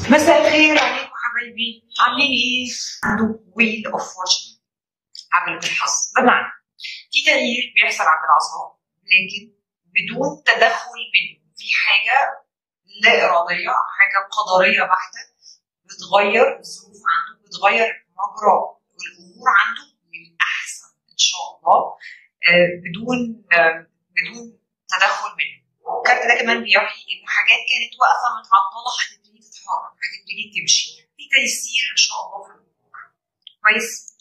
مساء الخير عليكم حبايبي عاملين ايه؟ عنده ويل اوف فورتشن عجلة الحظ بمعنى في تغيير بيحصل عند العذراء لكن بدون تدخل منه في حاجة لا إرادية حاجة قدرية بحتة بتغير الظروف عنده بتغير مجرى الأمور عنده للأحسن إن شاء الله آه، بدون آه، بدون تدخل منه الكارت ده كمان بيوحي إن حاجات كانت واقفة متعطلة هتبتدي تتحرك هتبتدي تمشي في تيسير إن شاء الله في الأمور كويس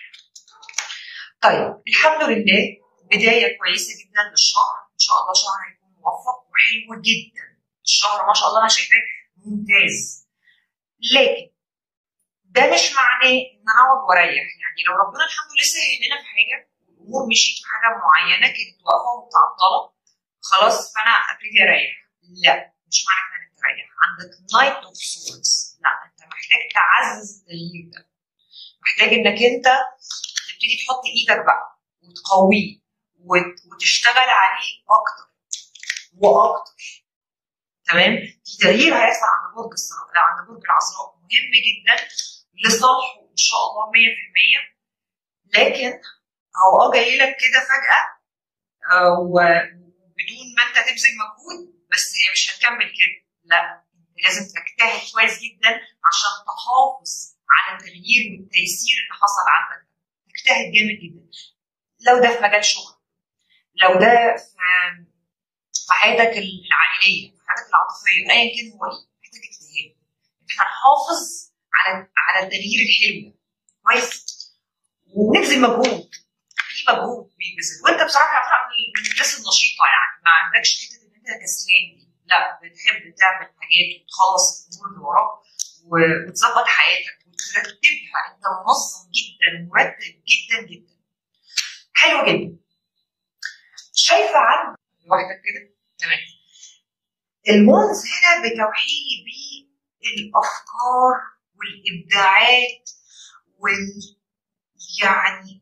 طيب الحمد لله بداية كويسة جدا للشهر إن شاء الله شهر هيكون موفق وحلو جدا الشهر ما شاء الله أنا شايفاه ممتاز لكن ده مش معناه إن أقعد وأريح يعني لو ربنا الحمد لله سهل لنا في حاجة والأمور مشيت في حاجة معينة كانت واقفة ومتعطلة خلاص فأنا أبتدي أريح لا مش معنى كده إنك تريح عندك نايت أوف سورز لا أنت محتاج تعزز التغيير ده محتاج إنك أنت تبتدي تحط ايدك بقى وتقويه وت- وتشتغل عليه اكتر واكتر تمام في تغيير هيحصل عند برج الصراحه عند برج العذراء مهم جدا لصالحه ان شاء الله 100% لكن هو اه جاي لك كده فجاه آه، وبدون ما انت تبذل مجهود بس هي مش هتكمل كده لا انت لازم تجتهد كويس جدا عشان تحافظ على التغيير والتيسير اللي حصل عندك تجتهد جامد جدا لو ده في مجال شغل لو ده في في حياتك العائليه في حياتك العاطفيه ايا كان هو ايه محتاج اجتهاد احنا نحافظ على على التغيير الحلو ده كويس ونبذل مجهود في مجهود بيتبذل وانت بصراحه يا عطاء من من الناس النشيطه يعني ما عندكش حته ان انت كسلان دي لا بتحب تعمل حاجات وتخلص الامور اللي وراك و- وتظبط حياتك وترتبها انت منظم جدا مرتب جدا جدا حلو جدا شايفه عند لوحدك كده تمام المونز هنا بتوحيلي بالافكار والابداعات وال يعني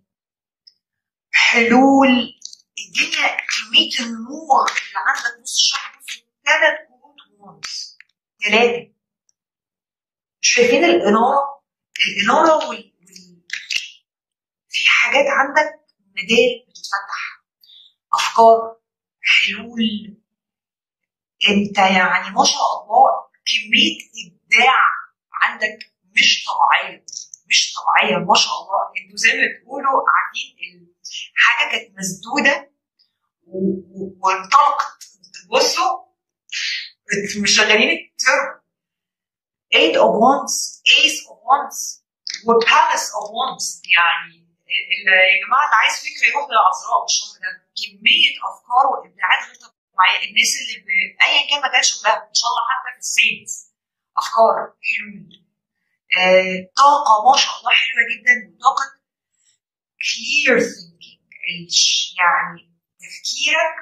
حلول الدنيا كميه النور اللي عندك نص الشهر في ثلاث كروت مونز ثلاثه شايفين الاناره الاناره وال... وال... في حاجات عندك مدارك بتتفتح افكار حلول انت يعني ما شاء الله كميه ابداع عندك مش طبيعيه مش طبيعيه ما شاء الله انتوا زي ما بتقولوا عارفين ال- حاجه كانت مسدوده و- و- وانطلقت بصوا انتوا مش شغالين الترم eight of wands ace of wands وبالانس of wands يعني ال- يا جماعه اللي عايز فكره يروح للعذراء الشهر ده كميه افكار وابداعات غير طبيعيه الناس اللي ب... ايا كان مجال شغلها ان شاء الله حتى في السيلز افكار حلول آه، طاقه ما شاء الله حلوه جدا وطاقه clear thinking الش- يعني تفكيرك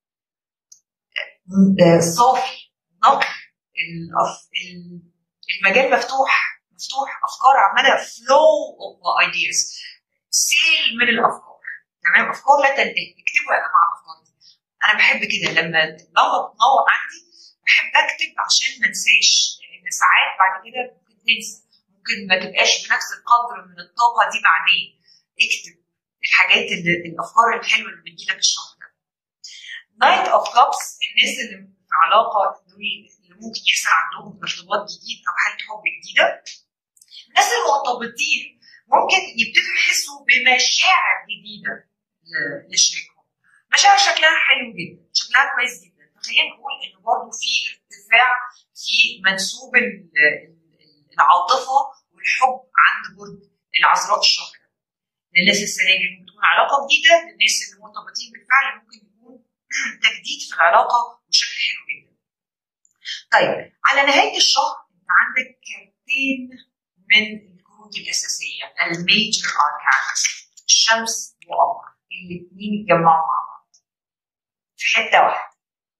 آه، صافي نقي الأف- ال- المجال مفتوح مفتوح افكار عماله flow of ideas سيل من الافكار تمام افكار لا تنتهي اكتبوا يا جماعه الافكار دي انا بحب كده لما اللمبه بتنور عندي بحب اكتب عشان ما انساش لان ساعات بعد كده ممكن تنسى ممكن ما تبقاش بنفس القدر من الطاقه دي بعدين اكتب الحاجات اللي الافكار الحلوه اللي بتجيلك الشهر ده نايت اوف كابس الناس اللي في علاقه دول اللي ممكن يحصل عندهم ارتباط جديد او حاله حب جديده الناس المرتبطين ممكن يبتدوا يحسوا بمشاعر جديده ل- لشريكهم مشاعر شكلها حلو جدا شكلها كويس جدا فخلينا نقول ان برضه في ارتفاع في منسوب ال- ال- العاطفه والحب عند برج العذراء الشهر ده للناس السناجل ممكن تكون علاقه جديده للناس اللي مرتبطين بالفعل ممكن يكون تجديد في العلاقه بشكل حلو جدا طيب على نهايه الشهر انت عندك كارتين من الكروت الاساسيه الميجر اركانز الشمس وقمر الاثنين اتجمعوا مع بعض في حته واحده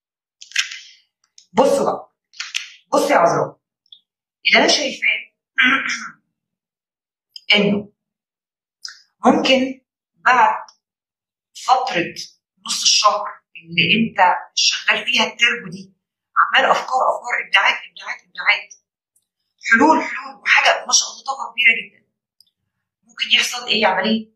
بصوا بقى بصوا يا عذراء اللي انا شايفاه انه ممكن بعد فتره نص الشهر اللي انت شغال فيها التربو دي عمال افكار افكار ابداعات ابداعات ابداعات حلول حلول وحاجه ما شاء الله طاقه كبيره جدا ممكن يحصل ايه عمليه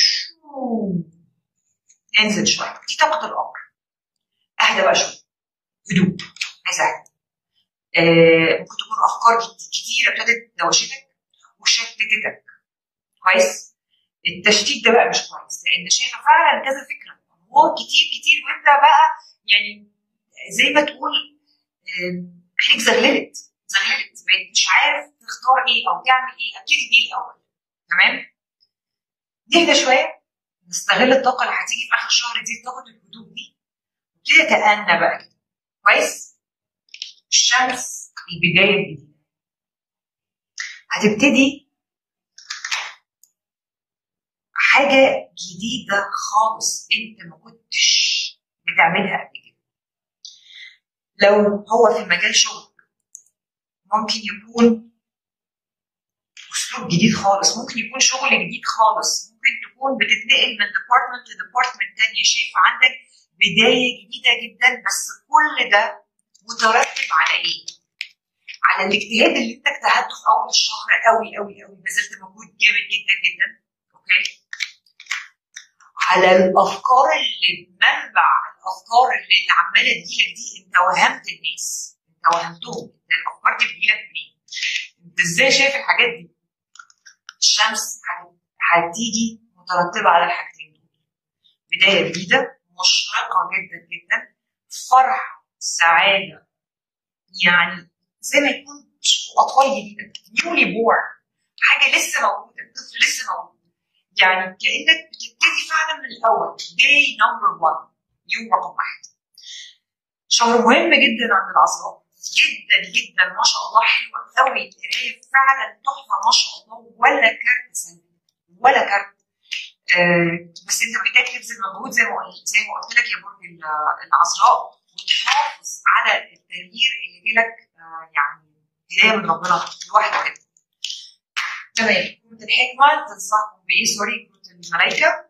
ينزل شويه دي طاقه الامر اهدى بقى شويه هدوء عايزه اهدى آه ممكن تكون افكار كتيره ابتدت دوشتك وشتتك كويس التشتيت ده بقى مش كويس لان شايفه فعلا كذا فكره هو كتير كتير وانت بقى يعني زي ما تقول عينيك زغللت زغللت بقيت مش عارف تختار ايه او تعمل ايه ابتدي بايه الاول تمام نهدى شويه نستغل الطاقه اللي هتيجي في اخر الشهر دي طاقه الهدوء دي وابتدي تأنى بقى كده كويس الشمس البدايه الجديده هتبتدي حاجه جديده خالص انت ما كنتش بتعملها قبل كده لو هو في مجال شغل ممكن يكون اسلوب جديد خالص ممكن يكون شغل جديد خالص ممكن تكون بتتنقل من ديبارتمنت لديبارتمنت تانية شايفه عندك بدايه جديده جدا بس كل ده مترتب على ايه؟ على الاجتهاد اللي انت اجتهدته في اول الشهر قوي قوي قوي بذلت مجهود جامد جدا جدا اوكي على الافكار اللي منبع الافكار اللي عماله تجيلك دي انت وهمت الناس انت وهمتهم انت الافكار دي بتجيلك منين؟ انت ازاي شايف الحاجات دي؟ الشمس هتيجي مترتبه على الحاجتين دول بدايه جديده مشرقه جدا جدا فرحه سعاده يعني زي ما يكون اطفال جديده نيولي بورن حاجه لسه موجوده الطفل لسه موجود يعني كانك بتبتدي فعلا من الاول داي نمبر 1 يوم رقم واحد شهر مهم جدا عند العذراء جدا جدا ما شاء الله حلوه قوي القرايه فعلا تحفه ما شاء الله ولا كارت سلبي ولا كارت آه بس انت محتاج تبذل مجهود زي ما قلت زي ما قلت لك يا برج العذراء وتحافظ على التغيير اللي جالك آه يعني هدايه من ربنا لوحده كده تمام كروت الحكمه تنصحكم بايه سوري كروت الملائكه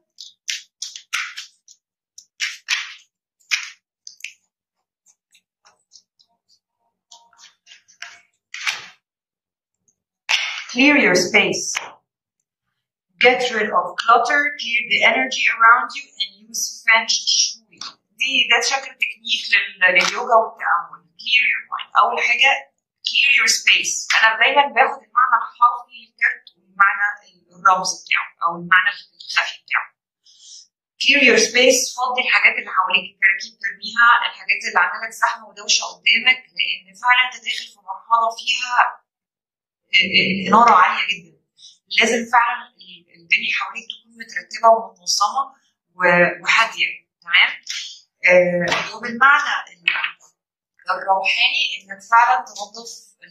Clear your space. Get rid of clutter, clear the energy around you, and use Feng Shui. دي ده شكل تكنيك لليوجا والتأمل. Clear your mind. أول حاجة clear your space. أنا دايما باخد المعنى الحرفي للكارت والمعنى الرمز بتاعه أو المعنى الخفي بتاعه. Clear your space. فضي الحاجات اللي حواليك الكراكيب ترميها، الحاجات اللي عاملة لك زحمة ودوشة قدامك لأن فعلا أنت داخل في مرحلة فيها الإنارة عالية جدا لازم فعلا الدنيا حواليك تكون مترتبة ومنظمة وهادية تمام آه وبالمعنى الروحاني انك فعلا تنظف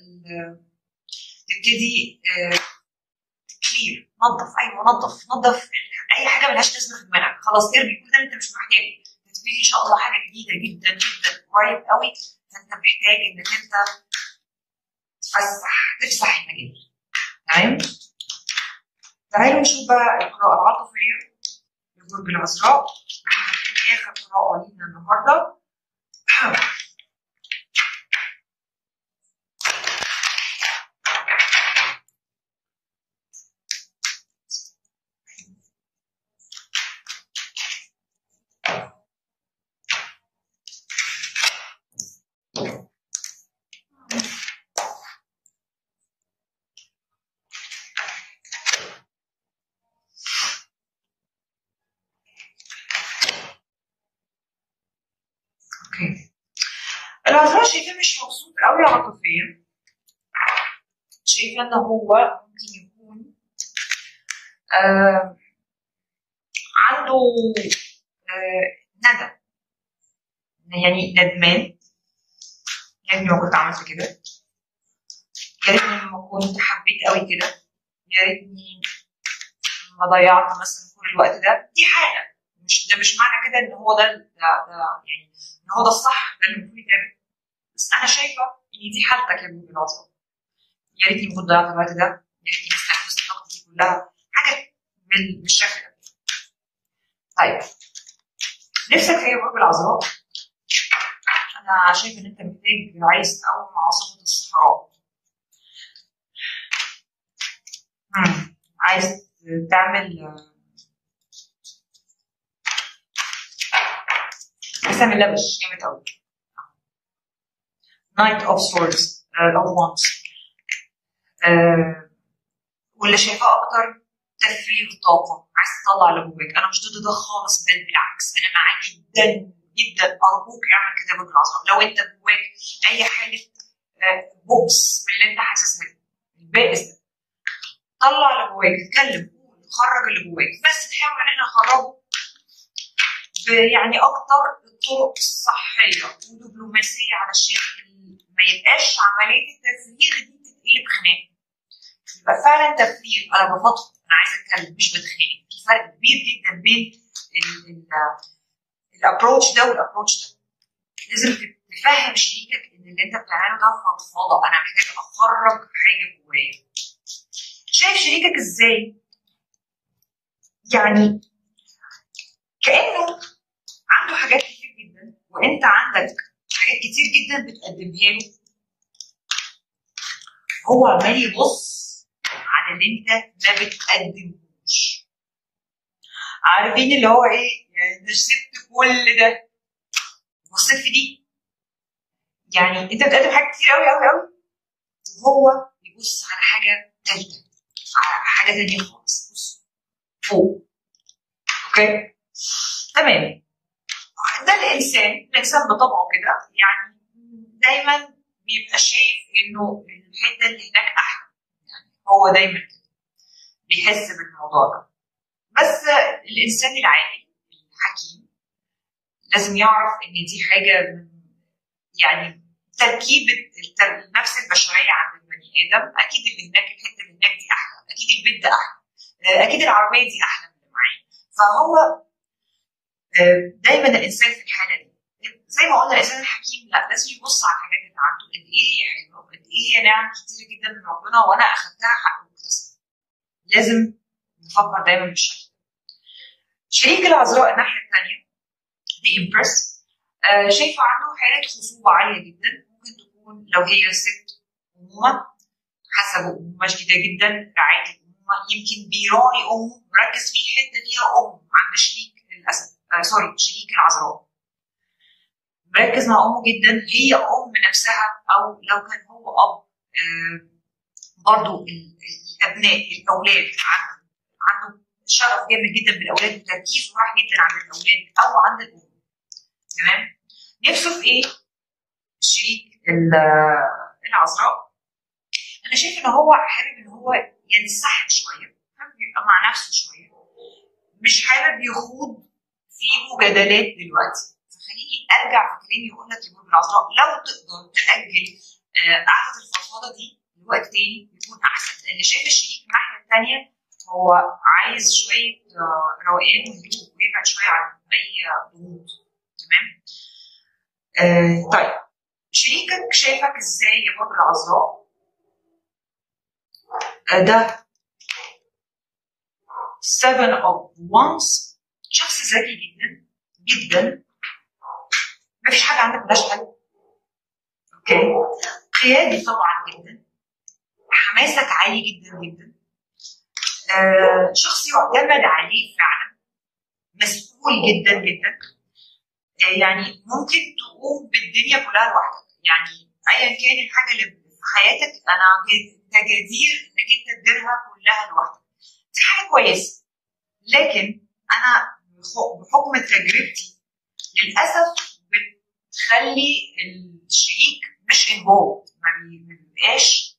تبتدي آه كلير نظف ايوه نظف نظف اي حاجه ملهاش لازمه في دماغك خلاص ارمي كل ده انت مش محتاجه تبتدي ان شاء الله حاجه جديده جدا جدا قريب قوي فانت محتاج انك انت تفسح تفسح المجال تمام تعالوا نشوف بقى القراءة العاطفية لبرج العذراء آخر قراءة لينا النهاردة العذراء شايفاه مش مبسوط قوي عاطفيا شايفه ان هو ممكن يكون آه عنده آه ندم يعني ندمان يا ريتني ما كنت عملت كده يا ريتني ما كنت حبيت قوي كده يا ريتني ما ضيعت مثلا كل الوقت ده دي حاله مش ده مش معنى كده ان هو ده ده, ده يعني ان هو ده الصح ده اللي المفروض يتعمل بس انا شايفه ان دي حالتك يا ابن العظام يا ريتني ما كنت ضيعت الوقت ده يا ريتني ما استنفذت طاقتي دي كلها حاجه بالشكل ده طيب نفسك في ايه برج العذراء؟ انا شايف ان انت محتاج عايز تقوم عاصفه الصحراء عايز تعمل عايز تعمل لبش جامد قوي نايت اوف سوردز اوف وانس واللي شايفاه اكتر تفريغ طاقه عايز تطلع اللي جواك انا مش ضد ده خالص بل بالعكس انا معاك جدا جدا ارجوك اعمل كده بالعظم لو انت جواك اي حاله بوكس من اللي انت حاسس بيه البائس ده طلع اللي جواك اتكلم قول خرج اللي جواك بس نحاول ان احنا نخرجه يعني اكتر الطرق الصحيه ودبلوماسيه علشان ما يبقاش عمليه التفريغ دي تتقلب خناق يبقى فعلا تفريغ انا بفضفض انا عايزه اتكلم مش بتخانق في فرق كبير جدا بين الابروتش ده والابروتش ده لازم تفهم شريكك ان اللي انت بتعمله ده فضفاضه انا محتاج اخرج حاجه جوايا شايف شريكك ازاي يعني كانه عنده حاجات كتير جدا وانت عندك حاجات كتير جدا بتقدمها له هو عمال يبص على اللي انت ما بتقدمهوش عارفين اللي هو ايه يعني ده سبت كل ده بصيت في دي يعني انت بتقدم حاجات كتير قوي قوي قوي وهو يبص على حاجه ثالثه على حاجه ثانيه خالص بص فوق اوكي تمام ده الانسان الانسان بطبعه كده يعني دايما بيبقى شايف انه الحته اللي هناك احلى يعني هو دايما كده بيحس بالموضوع ده بس الانسان العاقل الحكيم لازم يعرف ان دي حاجه يعني تركيبه النفس البشريه عند البني ادم اكيد اللي هناك الحته اللي هناك دي احلى اكيد البيت ده احلى اكيد العربيه دي احلى من اللي معايا فهو دايما الانسان في الحاله دي زي ما قلنا الانسان الحكيم لا لازم يبص على الحاجات اللي عنده قد ايه هي حلوه وقد ايه هي نعم كتير جدا من ربنا وانا اخدتها حق مكتسب لازم نفكر دايما بالشكل شريك العذراء الناحيه الثانيه دي امبرس آه شايفه عنده حاله خصوبه عاليه جدا ممكن تكون لو هي ست امومه حاسه بامومه شديده جدا رعايه الامومه يمكن بيراعي امه مركز في حته فيها ام عند شريك للاسف آه سوري شريك العذراء مركز مع امه جدا هي ام نفسها او لو كان هو اب آه برضو الابناء الاولاد عنده عنده شغف جامد جدا بالاولاد وتركيز راح جدا عند الاولاد او عند الام تمام نفسه في ايه؟ الشريك العذراء انا شايف ان هو حابب ان هو ينسحب شويه حابب يبقى مع نفسه شويه مش حابب يخوض في مجادلات دلوقتي فخليني ارجع في كلامي واقول لك يا برج العذراء لو تقدر تاجل قعده الفضفاضه دي لوقت تاني يكون احسن لان شايف الشريك الناحيه الثانيه هو عايز شويه روقان وهدوء ويبعد شويه عن اي ضغوط تمام آه طيب شريكك شايفك ازاي يا برج العذراء آه ده 7 of wands شخص ذكي جدا جدا مفيش حاجه عندك ملهاش حل اوكي قيادي طبعا جدا حماسك عالي جدا جدا آه شخص يعتمد عليه فعلا مسؤول جدا جدا آه يعني ممكن تقوم بالدنيا كلها لوحدك يعني ايا كان الحاجه اللي في حياتك انا كجدير انك انت تديرها كلها لوحدك دي حاجه كويسه لكن انا بحكم تجربتي للاسف بتخلي الشريك مش انفولد ما بيبقاش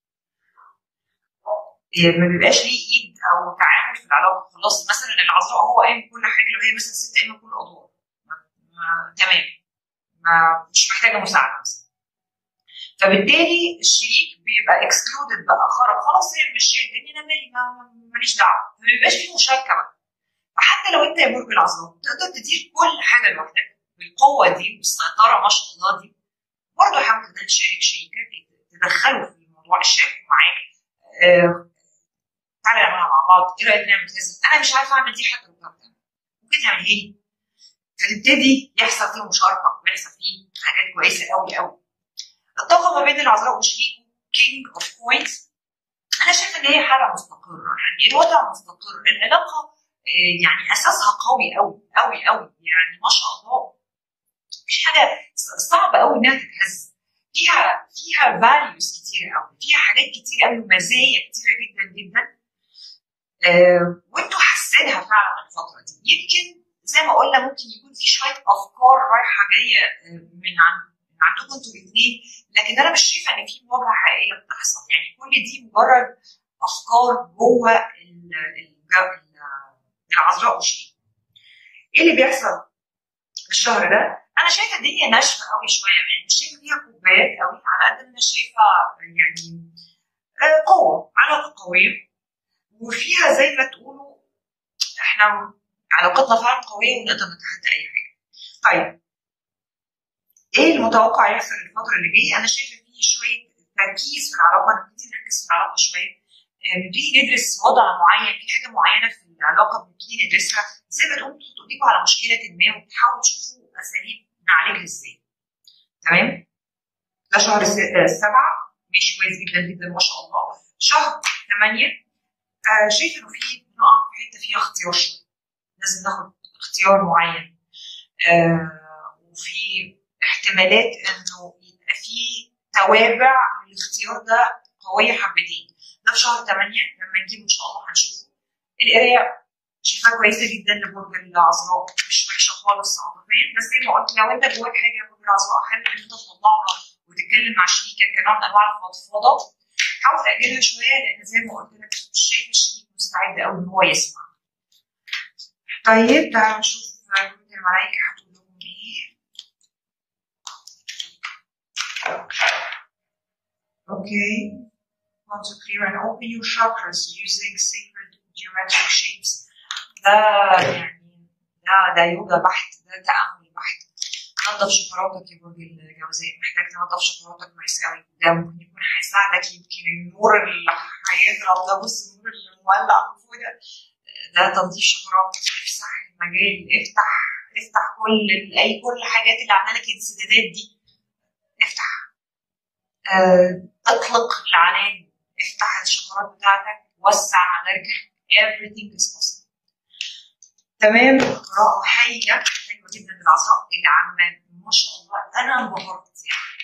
ما بيبقاش ليه ايد او تعامل في العلاقه خلاص مثلا العذراء هو قايم بكل حاجه لو هي مثلا ست قايمه بكل الادوار تمام ما مش محتاجه مساعده مثلا فبالتالي الشريك بيبقى اكسكلودد بقى خرج خلاص هي مش الدنيا انا مالي ماليش دعوه ما بيبقاش فيه مشاركه بقى فحتى لو انت يا برج العذراء تقدر تدير كل حاجه لوحدك بالقوه دي والسيطره ما شاء الله دي برضه حاول تشارك شريكك تدخله في الموضوع الشريك معاك آه تعالى نعملها مع بعض ايه رايك نعمل كذا انا مش عارفه اعمل دي حتى لو بتعمل ممكن تعمل ايه فتبتدي يحصل فيه مشاركه ويحصل فيه حاجات كويسه قوي قوي الطاقه ما بين العذراء وشريكه كينج اوف كوينز انا شايفه ان ان هي حاله مستقره يعني الوضع مستقر العلاقه يعني اساسها قوي قوي قوي قوي يعني ما شاء الله مش حاجه صعبه قوي انها تتهز فيها فيها فاليوز كتير قوي فيها حاجات كتير قوي ومزايا كتيره جدا جدا آه وانتوا حاسينها فعلا الفتره دي يمكن زي ما قلنا ممكن يكون في شويه افكار رايحه جايه من عند من عندكم انتوا الاثنين لكن انا مش شايفه ان في مواجهه حقيقيه بتحصل يعني كل دي مجرد افكار جوه العذراء وشيء ايه اللي بيحصل الشهر ده انا شايفه الدنيا ناشفه قوي شويه يعني مش شايفه فيها كوبايات قوي على قد ما انا شايفه يعني قوه علاقه قويه وفيها زي ما تقولوا احنا علاقتنا فعلا قويه ونقدر نتحدى اي حاجه. طيب ايه المتوقع يحصل الفتره اللي جايه؟ انا شايفه في شويه تركيز في العلاقه نبتدي نركز في العلاقه شويه نبتدي ندرس وضع معين في حاجه معينه في العلاقه بنبتدي ندرسها زي ما تقوموا تحطوا ايديكم على مشكله ما وتحاولوا تشوفوا اساليب نعالجها ازاي. تمام؟ ده شهر سبعه ماشي كويس جدا جدا ما شاء الله. شهر ثمانيه آه شايف انه في بنقع في حته فيها اختيار شويه. لازم ناخد اختيار معين. آه وفي احتمالات انه يبقى في توابع للاختيار ده قويه حبتين. ده في شهر 8 لما نجيب ان شاء الله هنشوفه. القرايه شايفاها كويسه جدا لبرج العذراء مش وحشه خالص عاطفيا بس زي ما قلت لو انت جواك حاجه يا برج العذراء حابب ان انت تطلعها وتتكلم مع شريكك كنوع من انواع الفضفضه حاول تاجلها شويه لان زي ما قلت لك مش شايف الشريك مستعد قوي ان هو يسمع. طيب تعالوا نشوف كروت الملائكه هتقول لهم ايه. Okay. Want to clear and open your chakras using sacred geometric shapes. ده يعني ده ده يوجا بحت ده تأمل بحت. نظف شفراتك يا برج الجوزاء محتاج تنظف شفراتك كويس قوي ده ممكن يكون هيساعدك يمكن النور اللي هيضرب ده بص النور اللي مولع من فوق ده ده تنظيف شفرات افتح المجال افتح افتح كل اي كل الحاجات اللي عامله لك الانسدادات دي افتح اه اطلق العنان افتح الشفرات بتاعتك وسع مداركك everything is possible تمام قراءة هايلة حلوة جدا للعذراء اللي عامة ما شاء الله أنا انبهرت يعني